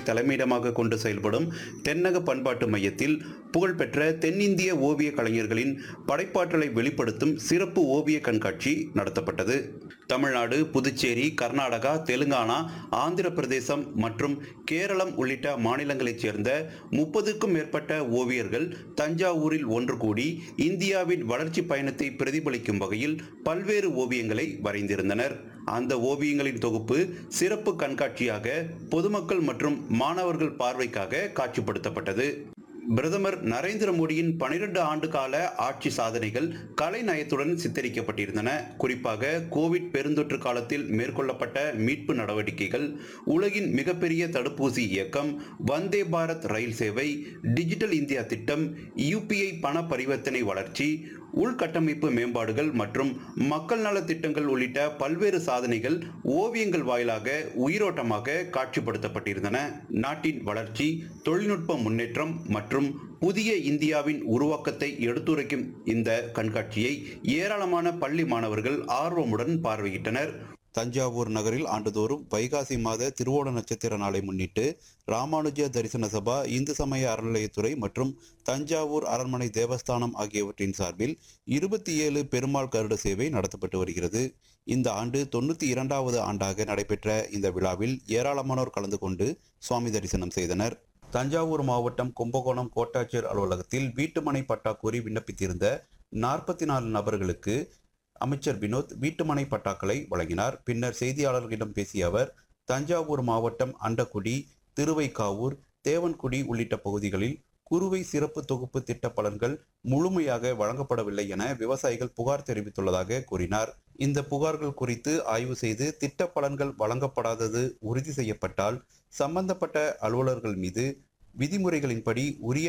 தலைமையிடமாக கொண்டு செயல்படும் தென்னக பண்பாட்டு மையத்தில் புகழ்பெற்ற தென்னிந்திய ஓவிய கலைஞர்களின் படைப்பாற்றலை வெளிப்படுத்தும் சிறப்பு ஓவிய கண்காட்சி நடத்தப்பட்டது தமிழ்நாடு புதுச்சேரி கர்நாடகா தெலுங்கானா ஆந்திர பிரதேசம் மற்றும் கேரளம் உள்ளிட்ட மாநிலங்களைச் சேர்ந்த முப்பதுக்கும் மேற்பட்ட ஓவியர்கள் தஞ்சாவூரில் ஒன்று கூடி இந்தியாவின் வளர்ச்சி பயணத்தை பிரதிபலிக்கும் வகையில் பல்வேறு ஓவியங்களை வரைந்திருந்தனர் அந்த ஓவியங்களின் தொகுப்பு சிறப்பு கண்காட்சியாக பொதுமக்கள் மற்றும் மாணவர்கள் பார்வைக்காக காட்சிப்படுத்தப்பட்டது பிரதமர் நரேந்திர மோடியின் பனிரெண்டு ஆண்டு கால ஆட்சி சாதனைகள் கலைநயத்துடன் சித்தரிக்கப்பட்டிருந்தன குறிப்பாக கோவிட் பெருந்தொற்று காலத்தில் மேற்கொள்ளப்பட்ட மீட்பு நடவடிக்கைகள் உலகின் மிகப்பெரிய தடுப்பூசி இயக்கம் வந்தே பாரத் ரயில் சேவை டிஜிட்டல் இந்தியா திட்டம் யூபிஐ பண பரிவர்த்தனை வளர்ச்சி உள்கட்டமைப்பு மேம்பாடுகள் மற்றும் மக்கள் நல திட்டங்கள் உள்ளிட்ட பல்வேறு சாதனைகள் ஓவியங்கள் வாயிலாக உயிரோட்டமாக காட்சிப்படுத்தப்பட்டிருந்தன நாட்டின் வளர்ச்சி தொழில்நுட்ப முன்னேற்றம் மற்றும் புதிய இந்தியாவின் உருவாக்கத்தை எடுத்துரைக்கும் இந்த கண்காட்சியை ஏராளமான பள்ளி மாணவர்கள் ஆர்வமுடன் பார்வையிட்டனர் தஞ்சாவூர் நகரில் ஆண்டுதோறும் வைகாசி மாத திருவோண நட்சத்திர நாளை முன்னிட்டு ராமானுஜ தரிசன சபா இந்து சமய அறநிலையத்துறை மற்றும் தஞ்சாவூர் அரண்மனை தேவஸ்தானம் ஆகியவற்றின் சார்பில் இருபத்தி ஏழு பெருமாள் கருட சேவை நடத்தப்பட்டு வருகிறது இந்த ஆண்டு தொண்ணூற்றி இரண்டாவது ஆண்டாக நடைபெற்ற இந்த விழாவில் ஏராளமானோர் கலந்து கொண்டு சுவாமி தரிசனம் செய்தனர் தஞ்சாவூர் மாவட்டம் கும்பகோணம் கோட்டாட்சியர் அலுவலகத்தில் வீட்டுமனை பட்டா கோரி விண்ணப்பித்திருந்த நாற்பத்தி நாலு நபர்களுக்கு அமைச்சர் வினோத் வீட்டுமனை பட்டாக்களை வழங்கினார் பின்னர் செய்தியாளர்களிடம் பேசிய அவர் தஞ்சாவூர் மாவட்டம் அண்டக்குடி திருவைக்காவூர் தேவன்குடி உள்ளிட்ட பகுதிகளில் குறுவை சிறப்பு தொகுப்பு திட்ட பலன்கள் முழுமையாக வழங்கப்படவில்லை என விவசாயிகள் புகார் தெரிவித்துள்ளதாக கூறினார் இந்த புகார்கள் குறித்து ஆய்வு செய்து திட்ட பலன்கள் வழங்கப்படாதது உறுதி செய்யப்பட்டால் சம்பந்தப்பட்ட அலுவலர்கள் மீது விதிமுறைகளின்படி உரிய